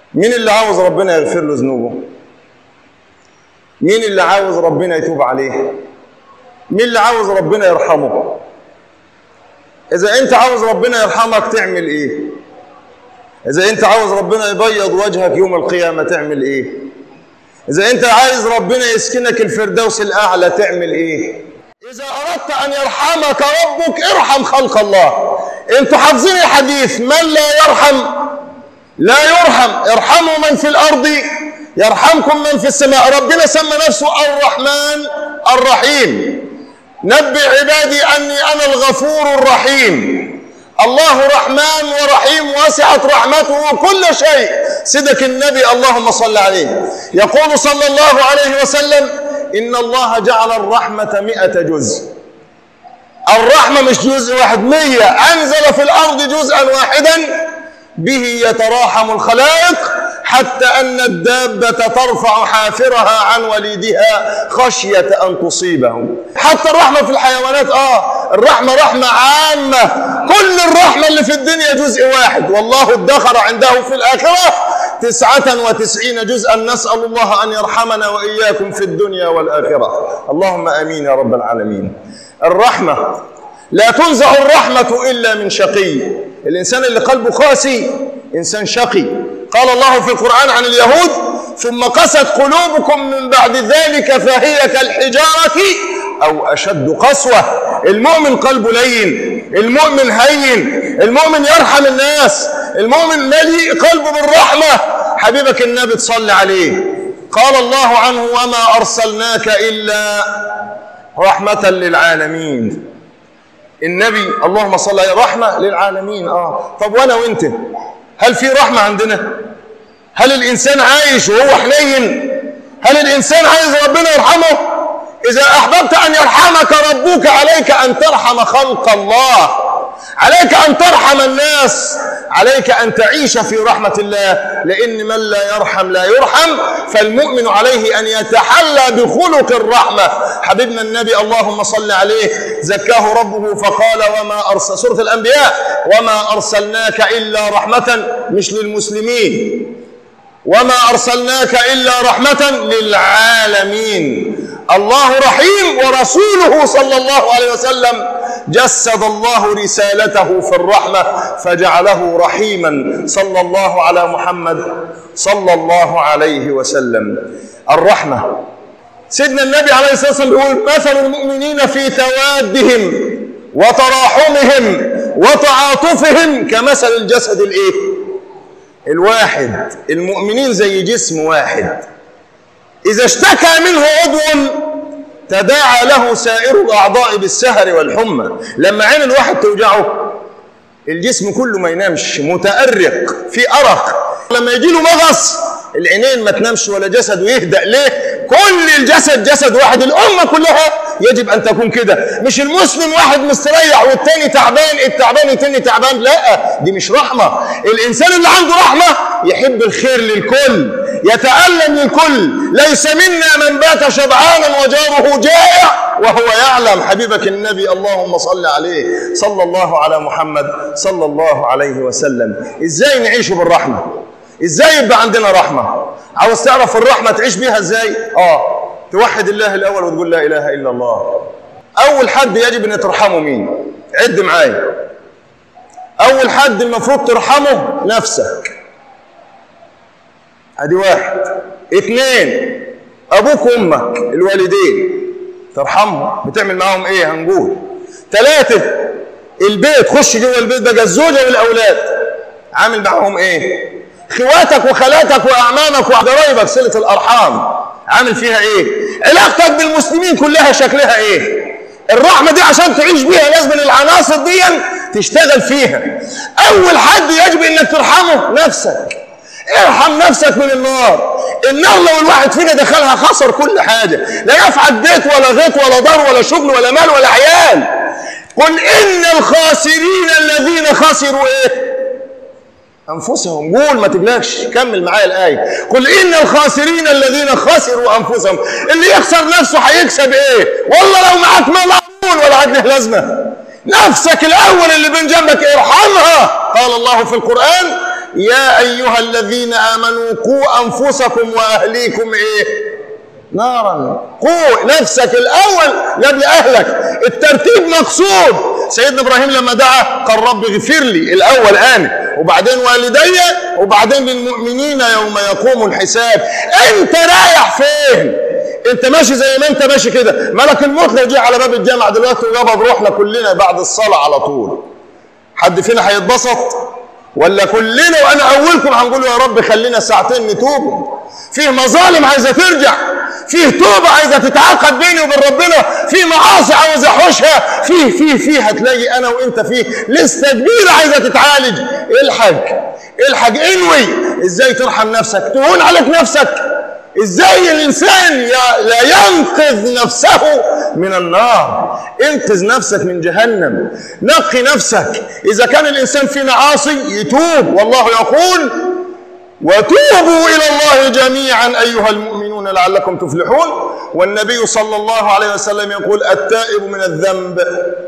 مين اللي عاوز ربنا يغفر له ذنوبه مين اللي عاوز ربنا يتوب عليه مين اللي عاوز ربنا يرحمه اذا انت عاوز ربنا يرحمك تعمل ايه اذا انت عاوز ربنا يبيض وجهك يوم القيامه تعمل ايه اذا انت عايز ربنا يسكنك الفردوس الاعلى تعمل ايه اذا اردت ان يرحمك ربك ارحم خلق الله انتوا حافظين الحديث من لا يرحم لا يرحم ارحموا من في الارض يرحمكم من في السماء ربنا سمى نفسه الرحمن الرحيم نبئ عبادي اني انا الغفور الرحيم الله رحمن ورحيم وسعت رحمته كل شيء صدق النبي اللهم صل عليه يقول صلى الله عليه وسلم إن الله جعل الرحمة مئة جزء الرحمة مش جزء واحد مية أنزل في الأرض جزءا واحدا به يتراحم الخلائق حتى أن الدابة ترفع حافرها عن وليدها خشية أن تصيبه حتى الرحمة في الحيوانات آه الرحمة رحمة عامة كل الرحمة اللي في الدنيا جزء واحد والله ادخر عنده في الآخرة تسعة وتسعين جزءا نسأل الله أن يرحمنا وإياكم في الدنيا والآخرة اللهم آمين يا رب العالمين الرحمة لا تنزع الرحمة إلا من شقي الإنسان اللي قلبه قاسي إنسان شقي قال الله في القرآن عن اليهود ثم قست قلوبكم من بعد ذلك فهي كالحجارة أو أشد قسوة المؤمن قلبه لين المؤمن هين المؤمن يرحم الناس المؤمن مليء قلبه بالرحمة حبيبك النبي تصلي عليه قال الله عنه وما أرسلناك إلا رحمة للعالمين النبي اللهم صل عليه رحمة للعالمين آه طب وأنا وأنت هل في رحمة عندنا هل الإنسان عايش وهو حنين هل الإنسان عايز ربنا يرحمه إذا أحببت أن يرحمك ربك عليك أن ترحم خلق الله عليك أن ترحم الناس عليك أن تعيش في رحمة الله لأن من لا يرحم لا يرحم فالمؤمن عليه أن يتحلى بخلق الرحمة حبيبنا النبي اللهم صل عليه زكاه ربه فقال وما أرسل سورة الأنبياء وما أرسلناك إلا رحمة مش للمسلمين وما أرسلناك إلا رحمة للعالمين الله رحيم ورسوله صلى الله عليه وسلم جسد الله رسالته في الرحمة فجعله رحيما صلى الله على محمد صلى الله عليه وسلم الرحمة سيدنا النبي عليه الصلاة والسلام بيقول مثل المؤمنين في توادهم وتراحمهم وتعاطفهم كمثل الجسد الايه الواحد المؤمنين زي جسم واحد إذا اشتكى منه عضو تداعى له سائر الأعضاء بالسهر والحمى لما عين الواحد توجعه الجسم كله ما ينامش متأرق في أرق لما يجي له مغص العينين ما تنامش ولا جسده يهدأ ليه كل الجسد جسد واحد الأمة كلها يجب أن تكون كده مش المسلم واحد مستريح والتاني تعبان التعبان التاني تعبان لا دي مش رحمة الإنسان اللي عنده رحمة يحب الخير للكل يتألم للكل ليس منا من بات شبعانا وجاره جائع وهو يعلم حبيبك النبي اللهم صل عليه صلى الله على محمد صلى الله عليه وسلم ازاي نعيش بالرحمة ازاي يبقى عندنا رحمة عاوز تعرف الرحمة تعيش بيها ازاي اه توحد الله الاول وتقول لا اله الا الله اول حد يجب ان ترحمه مين عد معايا اول حد المفروض ترحمه نفسك ادي واحد اثنين ابوك وامك الوالدين ترحمهم بتعمل معاهم ايه هنقول ثلاثة البيت خش جوه البيت بقى الزوجة والاولاد عامل معاهم ايه خواتك وخالاتك واعمامك وقرايبك صلة الارحام عامل فيها ايه علاقتك بالمسلمين كلها شكلها ايه الرحمة دي عشان تعيش بيها لازم العناصر دي تشتغل فيها اول حد يجب انك ترحمه نفسك ارحم نفسك من النار النار لو الواحد فينا دخلها خسر كل حاجة لا يفعل بيت ولا غيط ولا دار ولا شغل ولا مال ولا عيال قل إن الخاسرين الذين خسروا إيه أنفسهم قول ما تقلقش كمل معايا الآية قل إن الخاسرين الذين خسروا أنفسهم اللي يخسر نفسه هيكسب إيه والله لو معاك مال ولا عدله لازمة نفسك الأول اللي بين جنبك ارحمها قال الله في القرآن يا ايها الذين امنوا قوا انفسكم واهليكم ايه نارا قوا نفسك الاول قبل اهلك الترتيب مقصود سيدنا ابراهيم لما دعا قال رب اغفر لي الاول انا وبعدين والدي وبعدين للمؤمنين يوم يقوم الحساب انت رايح فين انت ماشي زي ما انت ماشي كده ملك الموت لو جه على باب الجامعه دلوقتي وقبض روحنا كلنا بعد الصلاه على طول حد فينا هيتبسط ولا كلنا وانا اولكم هنقول يا رب خلينا ساعتين نتوب فيه مظالم عايزه ترجع فيه توبه عايزه تتعاقد بيني وبين ربنا في معاصي عاوز احوشها فيه فيه فيه هتلاقي انا وانت فيه لسه كبيره عايزه تتعالج الحق الحق انوي ازاي ترحم نفسك تهون عليك نفسك ازاي الانسان لا ينقذ نفسه من النار انقذ نفسك من جهنم نقي نفسك اذا كان الانسان فينا عاصي يتوب والله يقول وتوبوا الى الله جميعا ايها المؤمنون لعلكم تفلحون والنبي صلى الله عليه وسلم يقول التائب من الذنب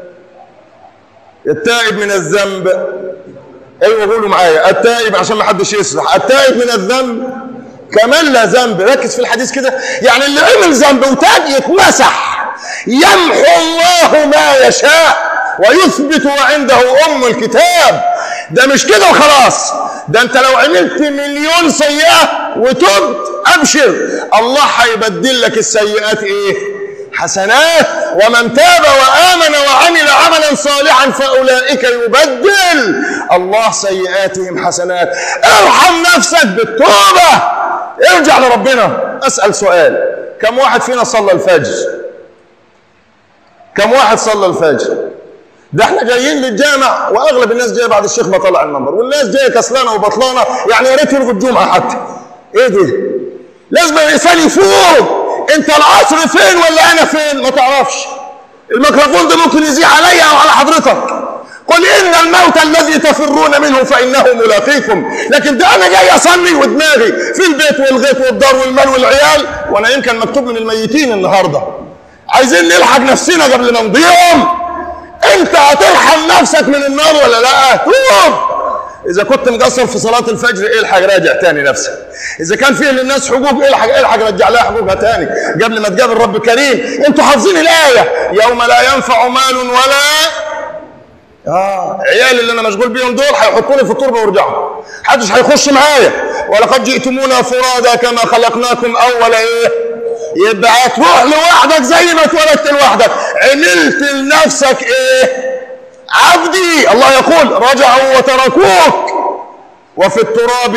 التائب من الذنب ايوه قولوا معايا التائب عشان ما حدش يسرح التائب من الذنب كمان لا ذنب ركز في الحديث كده يعني اللي عمل ذنب وتاب يتمسح يمحو الله ما يشاء ويثبت وعنده ام الكتاب ده مش كده وخلاص ده انت لو عملت مليون سيئه وتبت ابشر الله هيبدل لك السيئات ايه حسنات ومن تاب وامن وعمل عملا صالحا فاولئك يبدل الله سيئاتهم حسنات ارحم نفسك بالتوبه ارجع لربنا اسال سؤال كم واحد فينا صلى الفجر كم واحد صلى الفجر ده احنا جايين للجامع واغلب الناس جايه بعد الشيخ ما طلع المنبر والناس جايه كسلانه وبطلانه يعني يا ريت يلغوا الجمعه حتى ايه ده لازم الانسان يفوق انت العصر فين ولا انا فين ما تعرفش الميكروفون ده ممكن يزيح عليا او على حضرتك قل ان الموت الذي تفرون منه فانه ملاقيكم لكن ده انا جاي اصلي ودماغي في البيت والغيط والدار والمال والعيال وانا يمكن مكتوب من الميتين النهارده عايزين نلحق نفسنا قبل ما نضيعهم انت هترحم نفسك من النار ولا لا توب اذا كنت مقصر في صلاه الفجر الحق راجع تاني نفسك اذا كان فيه للناس حقوق الحق الحق رجع لها حقوقها تاني قبل ما تقابل رب كريم انتوا حافظين الايه يوم لا ينفع مال ولا اه عيالي اللي انا مشغول بيهم دول هيحطوني في التربه ويرجعوا محدش هيخش معايا ولقد جئتمونا فرادى كما خلقناكم اول ايه يبقى هتروح لوحدك زي ما اتولدت لوحدك عملت لنفسك ايه عبدي الله يقول رجعوا وتركوك وفي التراب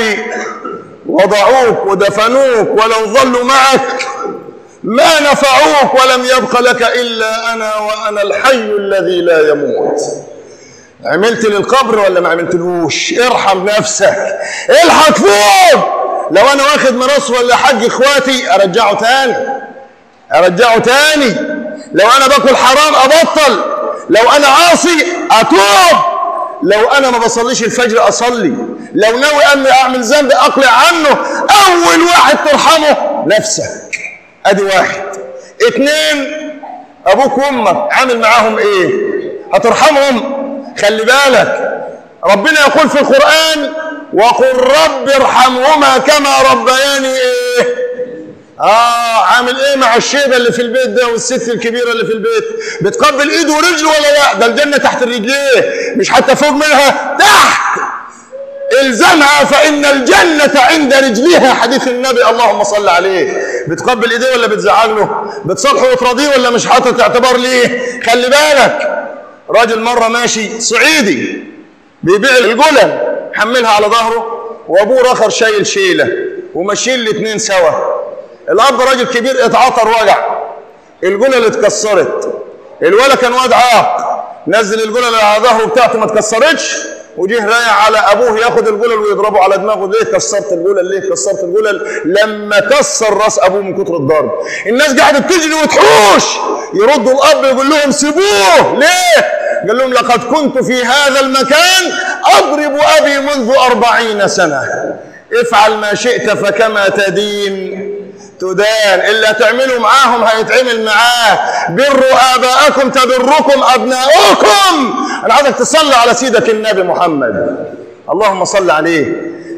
وضعوك ودفنوك ولو ظلوا معك ما نفعوك ولم يبق لك الا انا وانا الحي الذي لا يموت عملت للقبر ولا ما عملتلوش ارحم نفسك الحق فوق لو انا واخد ميراث ولا حق اخواتي ارجعه تاني ارجعه تاني لو انا باكل حرام ابطل لو انا عاصي اتوب لو انا ما بصليش الفجر اصلي لو ناوي اني اعمل ذنب اقلع عنه اول واحد ترحمه نفسك ادي واحد اتنين ابوك وامك عامل معاهم ايه هترحمهم خلي بالك ربنا يقول في القرآن وقل رب ارحمهما كما ربياني ايه اه عامل ايه مع الشيبة اللي في البيت ده والست الكبيرة اللي في البيت بتقبل ايده ورجله ولا لا ده الجنة تحت الرجليه مش حتى فوق منها تحت الزمها فإن الجنة عند رجليها حديث النبي اللهم صل عليه بتقبل ايديه ولا بتزعل له بتصالحه وتراضيه ولا مش حاطط اعتبار ليه خلي بالك راجل مرة ماشي صعيدي بيبيع الجلل حملها على ظهره وابوه رخر شايل شيلة وماشيين الاتنين سوا الاب راجل كبير اتعاطر وجع الجلل اتكسرت الولد كان واد عاق نزل الجلل على ظهره بتاعته ما اتكسرتش وجه رايح على ابوه ياخد الجلل ويضربه على دماغه ليه كسرت الجلل ليه كسرت الجلل لما كسر راس ابوه من كتر الضرب الناس قاعده تجري وتحوش يردوا الاب يقول لهم سيبوه ليه قال لهم لقد كنت في هذا المكان اضرب ابي منذ أربعين سنه افعل ما شئت فكما تدين تدان اللي هتعمله معاهم هيتعمل معاه بروا اباءكم تبركم ابناؤكم انا عايزك تصلي على سيدك النبي محمد اللهم صل عليه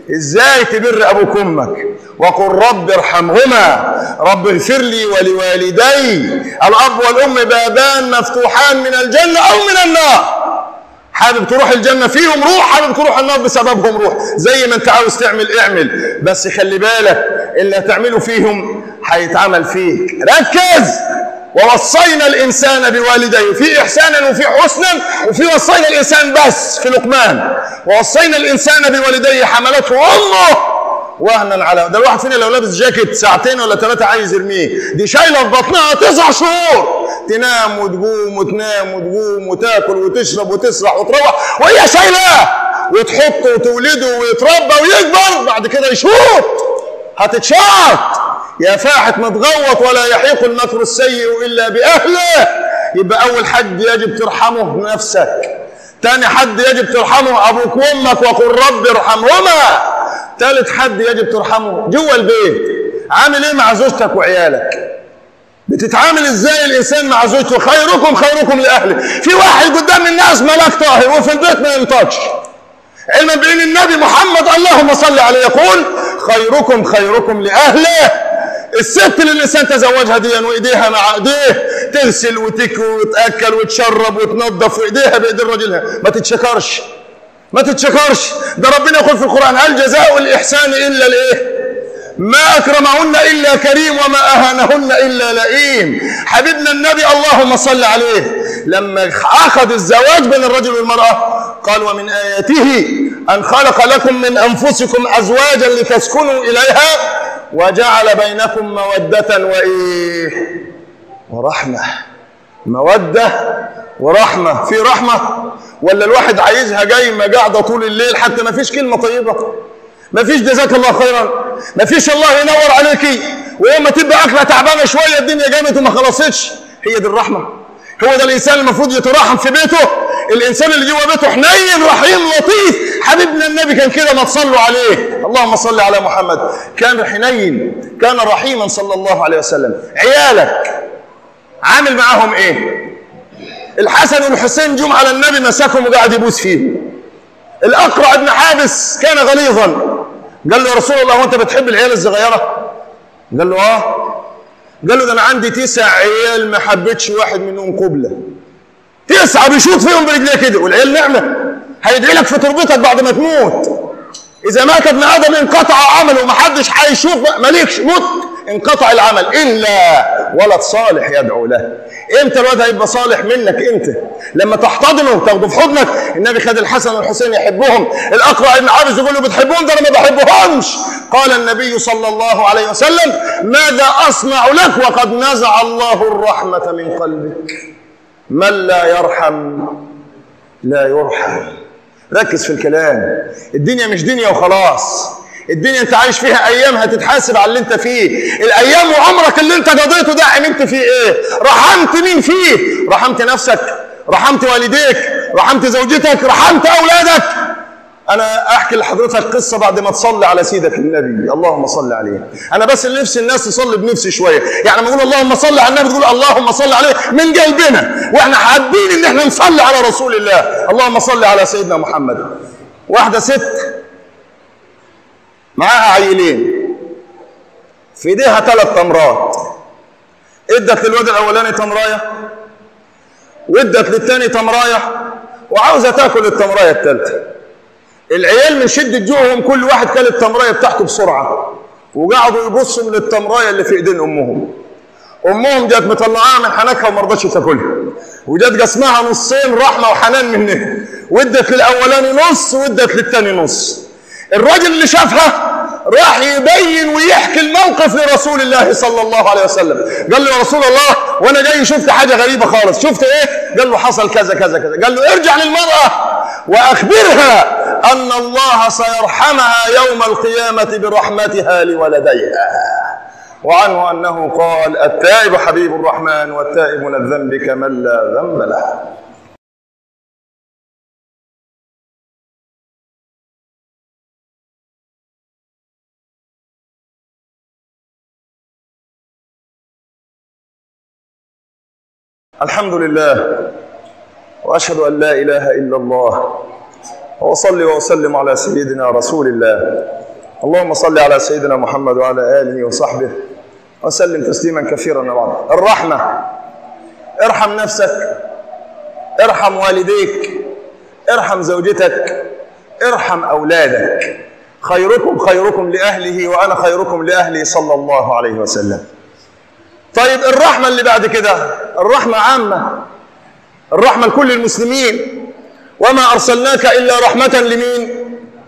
ازاي تبر ابوك وامك وقل رب ارحمهما رب اغفر لي ولوالدي الاب والام بابان مفتوحان من الجنه او من النار حابب تروح الجنة فيهم روح حابب تروح النار بسببهم روح زي ما انت عاوز تعمل اعمل بس خلي بالك اللي هتعمله فيهم هيتعمل فيك ركز ووصينا الانسان بوالديه في احسانا وفي حسنا وفي وصينا الانسان بس في لقمان ووصينا الانسان بوالديه حملته امه وهنا على ده الواحد فينا لو لابس جاكيت ساعتين ولا ثلاثه عايز يرميه دي شايله في بطنها تسع شهور تنام وتقوم وتنام وتقوم وتاكل وتشرب وتسرح وتروح وهي شايلاه وتحطه وتولده ويتربى ويكبر بعد كده يشوط هتتشاط يا فاحت ما تغوط ولا يحيق المكر السيء الا باهله يبقى اول حد يجب ترحمه نفسك تاني حد يجب ترحمه ابوك وامك وقل رب ارحمهما تالت حد يجب ترحمه جوه البيت عامل ايه مع زوجتك وعيالك بتتعامل ازاي الانسان مع زوجته خيركم خيركم لاهله في واحد قدام الناس ملاك طاهر وفي البيت ما ينطقش علما بان النبي محمد اللهم صل عليه يقول خيركم خيركم لاهله الست اللي الانسان تزوجها دي وايديها مع ايديه تغسل وتكوي وتاكل وتشرب وتنظف وايديها بايدين رجلها ما تتشكرش ما تتشكرش ده ربنا يقول في القران هل جزاء الاحسان الا الايه ما اكرمهن الا كريم وما اهانهن الا لئيم حبيبنا النبي اللهم صل عليه لما عقد الزواج بين الرجل والمراه قال ومن اياته ان خلق لكم من انفسكم ازواجا لتسكنوا اليها وجعل بينكم موده وايه ورحمه موده ورحمه في رحمه ولا الواحد عايزها جايمه قاعده طول الليل حتى ما فيش كلمه طيبه ما فيش جزاك الله خيرا ما فيش الله ينور عليكي ويوم ما تبقى اكله تعبانه شويه الدنيا جامت وما خلصتش هي دي الرحمه هو ده الانسان المفروض يتراحم في بيته الانسان اللي جوه بيته حنين رحيم لطيف حبيبنا النبي كان كده ما تصلوا عليه اللهم صل على محمد كان حنين كان رحيما صلى الله عليه وسلم عيالك عامل معاهم ايه الحسن والحسين جم على النبي مسكهم وقعد يبوس فيهم الاقرع بن حابس كان غليظا قال له يا رسول الله وانت بتحب العيال الصغيره قال له اه قال له ده انا عندي تسع عيال ما حبيتش واحد منهم قبله تسعه بيشوط فيهم برجليه كده والعيال نعمه هيدعي لك في تربتك بعد ما تموت اذا مات ابن ادم انقطع عمله ومحدش هيشوف مالكش موت انقطع العمل الا ولد صالح يدعو له امتى الولد هيبقى صالح منك انت لما تحتضنه وتاخده في حضنك النبي خد الحسن والحسين يحبهم الاقرع ابن عابس يقول له بتحبهم ده انا ما بحبهمش قال النبي صلى الله عليه وسلم ماذا اصنع لك وقد نزع الله الرحمه من قلبك من لا يرحم لا يرحم ركز في الكلام الدنيا مش دنيا وخلاص الدنيا انت عايش فيها ايام هتتحاسب على اللي انت فيه الايام وعمرك اللي انت قضيته ده عملت فيه ايه رحمت مين فيه رحمت نفسك رحمت والديك رحمت زوجتك رحمت اولادك انا احكي لحضرتك قصه بعد ما تصلي على سيدك النبي اللهم صل عليه انا بس اللي نفسي الناس تصلي بنفسي شويه يعني لما اقول اللهم صل على النبي تقول اللهم صل عليه من قلبنا واحنا حابين ان احنا نصلي على رسول الله اللهم صل على سيدنا محمد واحده ست معاها عيلين في ايديها ثلاث تمرات ادت للواد الاولاني تمرايه وادت للثاني تمرايه وعاوزه تاكل التمرايه الثالثه العيال من شده جوعهم كل واحد كل التمرايه بتاعته بسرعه وقعدوا يبصوا من التمرايه اللي في ايدين امهم امهم جت مطلعاها من حنكها وما رضتش تاكلها وجت قسمها نصين رحمه وحنان منها وادت للاولاني نص وادت للثاني نص الراجل اللي شافها راح يبين ويحكي الموقف لرسول الله صلى الله عليه وسلم قال له يا رسول الله وانا جاي شفت حاجه غريبه خالص شفت ايه قال له حصل كذا كذا كذا قال له ارجع للمراه واخبرها ان الله سيرحمها يوم القيامه برحمتها لولديها وعنه انه قال التائب حبيب الرحمن والتائب من الذنب كمن لا ذنب له الحمد لله واشهد ان لا اله الا الله واصلي واسلم على سيدنا رسول الله اللهم صل على سيدنا محمد وعلى آله وصحبه وسلم تسليما كثيرا بعد الرحمة ارحم نفسك ارحم والديك ارحم زوجتك ارحم أولادك خيركم خيركم لأهله وأنا خيركم لأهلي صلى الله عليه وسلم طيب الرحمة اللي بعد كده الرحمة عامة الرحمة لكل المسلمين وما أرسلناك إلا رحمة لمين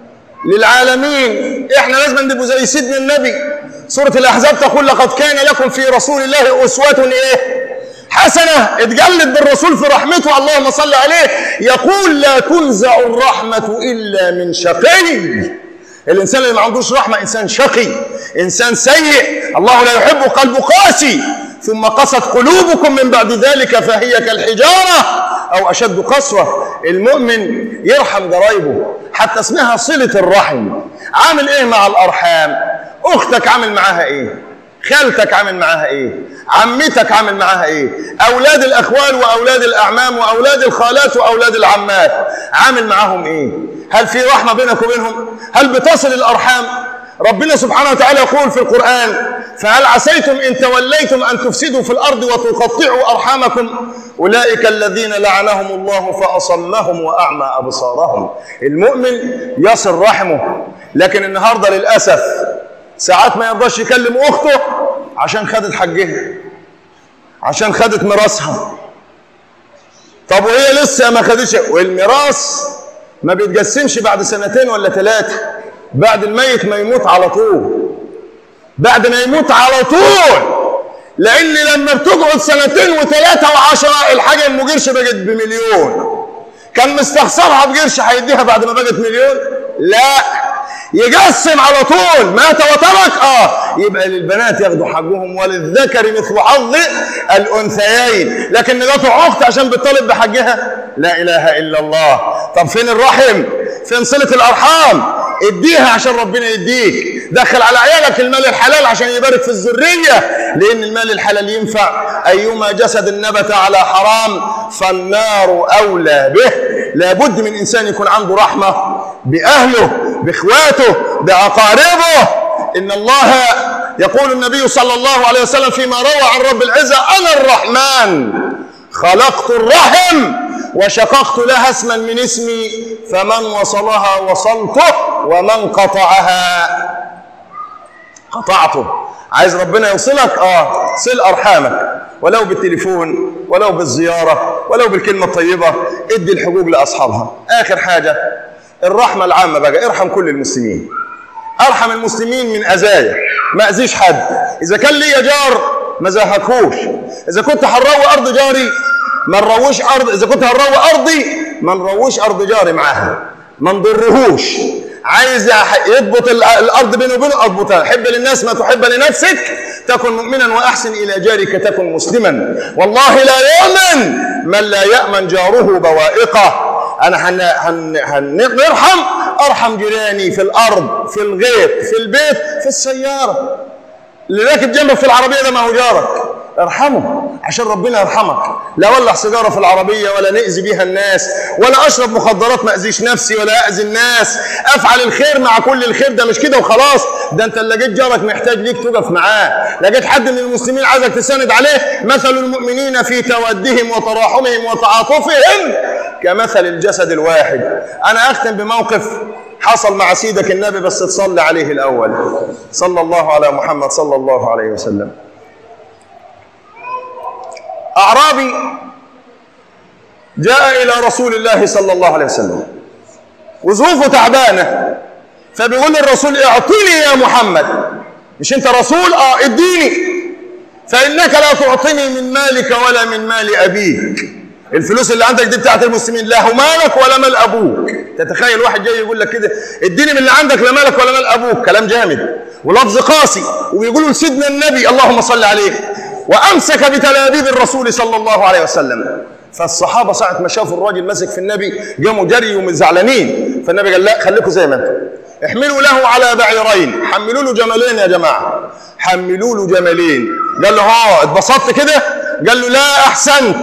للعالمين احنا لازم نبقوا زي سيدنا النبي سورة الأحزاب تقول لقد كان لكم في رسول الله أسوة إيه حسنة اتجلد بالرسول في رحمته اللهم صل عليه يقول لا تنزع الرحمة إلا من شقي الإنسان اللي ما عندوش رحمة إنسان شقي إنسان سيء الله لا يحب قلب قاسي ثم قست قلوبكم من بعد ذلك فهي كالحجارة أو أشد قسوة المؤمن يرحم قرايبه حتى اسمها صلة الرحم عامل إيه مع الأرحام أختك عامل معاها إيه خالتك عامل معاها ايه عمتك عامل معاها ايه اولاد الاخوال واولاد الاعمام واولاد الخالات واولاد العمات عامل معاهم ايه هل في رحمه بينك وبينهم هل بتصل الارحام ربنا سبحانه وتعالى يقول في القران فهل عسيتم ان توليتم ان تفسدوا في الارض وتقطعوا ارحامكم اولئك الذين لعنهم الله فاصمهم واعمى ابصارهم المؤمن يصل رحمه لكن النهارده للاسف ساعات ما يرضاش يكلم اخته عشان خدت حجها عشان خدت ميراثها طب وهي لسه ما خدتش والميراث ما بيتقسمش بعد سنتين ولا ثلاثه بعد الميت ما يموت على طول بعد ما يموت على طول لان لما بتقعد سنتين وثلاثه وعشره الحاجه ام قرش بقت بمليون كان مستخسرها بقرش هيديها بعد ما بقت مليون لا يقسم على طول مات وترك اه يبقى للبنات ياخدوا حقهم وللذكر مثل حظ الانثيين لكن نقطع اخت عشان بتطالب بحقها لا اله الا الله طب فين الرحم فين صله الارحام اديها عشان ربنا يديك دخل على عيالك المال الحلال عشان يبارك في الذريه لان المال الحلال ينفع ايما جسد نبت على حرام فالنار اولى به لابد من انسان يكون عنده رحمه باهله باخواته باقاربه ان الله يقول النبي صلى الله عليه وسلم فيما روى عن رب العزه انا الرحمن خلقت الرحم وشققت لها اسما من اسمي فمن وصلها وصلته ومن قطعها قطعته عايز ربنا يوصلك اه صل ارحامك ولو بالتليفون ولو بالزياره ولو بالكلمه الطيبه ادي الحقوق لاصحابها اخر حاجه الرحمه العامه بقى ارحم كل المسلمين ارحم المسلمين من اذايا ما اذيش حد اذا كان لي جار ما زهكوش اذا كنت هنروي ارض جاري ما نروش ارض اذا كنت هنروي ارضي ما نروش ارض جاري معاها ما نضرهوش عايز يضبط الارض بينه وبينه اضبطها حب للناس ما تحب لنفسك تكن مؤمنا واحسن الى جارك تكن مسلما والله لا يؤمن من لا يامن جاره بوائقه انا هن هن هنرحم ارحم جيراني في الارض في الغيط في البيت في السياره اللي راكب جنبك في العربيه ده ما هو جارك ارحمه عشان ربنا يرحمك لا ولع سيجاره في العربيه ولا ناذي بيها الناس ولا اشرب مخدرات ما اذيش نفسي ولا اذي الناس افعل الخير مع كل الخير ده مش كده وخلاص ده انت اللي لقيت جارك محتاج ليك تقف معاه لقيت حد من المسلمين عايزك تساند عليه مثل المؤمنين في تودهم وتراحمهم وتعاطفهم كمثل الجسد الواحد انا اختم بموقف حصل مع سيدك النبي بس تصلي عليه الاول صلى الله على محمد صلى الله عليه وسلم أعرابي جاء إلى رسول الله صلى الله عليه وسلم وظروفه تعبانة فبيقول للرسول اعطيني يا محمد مش أنت رسول آه اديني فإنك لا تعطيني من مالك ولا من مال أبيك الفلوس اللي عندك دي بتاعت المسلمين لا هو مالك ولا مال أبوك تتخيل واحد جاي يقول لك كده اديني من اللي عندك لا مالك ولا مال أبوك كلام جامد ولفظ قاسي وبيقولوا لسيدنا النبي اللهم صل عليه وامسك بتلابيب الرسول صلى الله عليه وسلم فالصحابه ساعه ما شافوا الراجل ماسك في النبي قاموا جري ومزعلانين فالنبي قال لا خليكم زي ما انتم احملوا له على بعيرين حملوا له جملين يا جماعه حملوا له جملين قال له ها اتبسطت كده قال له لا احسنت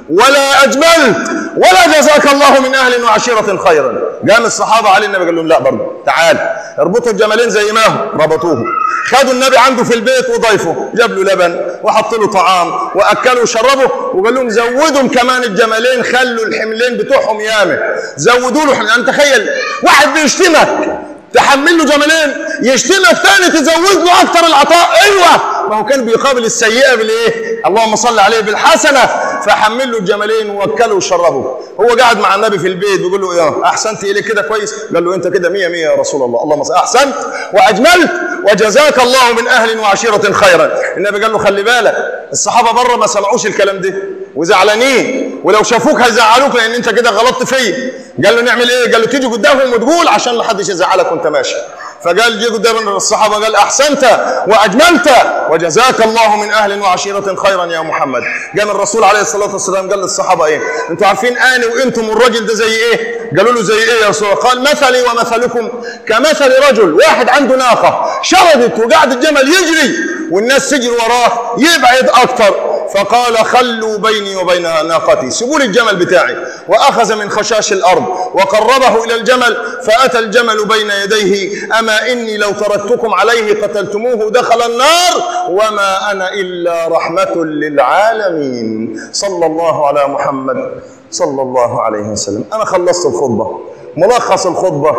ولا أجملت ولا جزاك الله من أهل وعشيرة خيرا قام الصحابة علي النبي قال لهم لا برضه تعال اربطوا الجملين زي ما هو ربطوه خدوا النبي عنده في البيت وضيفه جاب له لبن وحط له طعام واكلوا وشربوا وقال لهم زودوا كمان الجملين خلوا الحملين بتوعهم يامه زودوا له حملين تخيل واحد بيشتمك تحمل له جملين يشتمك ثاني تزود له اكثر العطاء ايوه ما هو كان بيقابل السيئه بالايه اللهم صل عليه بالحسنه فحمل له الجملين ووكله وشربه هو قاعد مع النبي في البيت بيقول له ايه احسنت اليه كده كويس قال له انت كده مية مية يا رسول الله اللهم صل احسنت واجملت وجزاك الله من اهل وعشيره خيرا النبي قال له خلي بالك الصحابه بره ما سمعوش الكلام ده وزعلانين ولو شافوك هيزعلوك لان انت كده غلطت فيا قال له نعمل ايه قال له تيجي قدامهم وتقول عشان ما حدش يزعلك وانت ماشي فقال جه قدام الصحابه قال احسنت واجملت وجزاك الله من اهل وعشيره خيرا يا محمد قام الرسول عليه الصلاه والسلام قال للصحابه ايه انتوا عارفين اني وانتم والراجل ده زي ايه قالوا له زي ايه يا رسول الله قال مثلي ومثلكم كمثل رجل واحد عنده ناقه شردت وقعد الجمل يجري والناس تجري وراه يبعد اكثر فقال خلوا بيني وبين ناقتي سيبوا لي الجمل بتاعي واخذ من خشاش الارض وقربه الى الجمل فاتى الجمل بين يديه اما اني لو تركتكم عليه قتلتموه دخل النار وما انا الا رحمه للعالمين صلى الله على محمد صلى الله عليه وسلم انا خلصت الخطبه ملخص الخطبه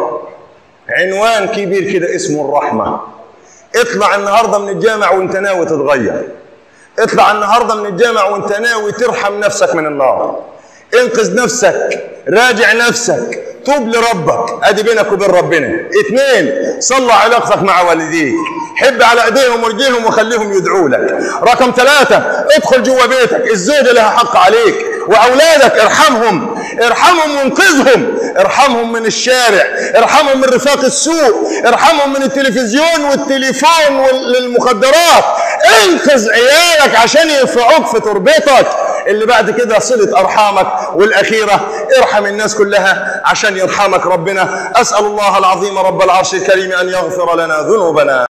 عنوان كبير كده اسمه الرحمه اطلع النهارده من الجامع وانت ناوي تتغير اطلع النهارده من الجامع وانت ناوي ترحم نفسك من النار انقذ نفسك راجع نفسك توب لربك ادي بينك وبين ربنا اثنين صلى علاقتك مع والديك حب على ايديهم ورجيهم وخليهم يدعوا لك رقم ثلاثة ادخل جوا بيتك الزوجة لها حق عليك واولادك ارحمهم ارحمهم وانقذهم ارحمهم من الشارع ارحمهم من رفاق السوق ارحمهم من التلفزيون والتليفون للمخدرات انقذ عيالك عشان ينفعوك في تربيتك اللي بعد كده صلة أرحامك والأخيرة ارحم الناس كلها عشان يرحمك ربنا أسأل الله العظيم رب العرش الكريم أن يغفر لنا ذنوبنا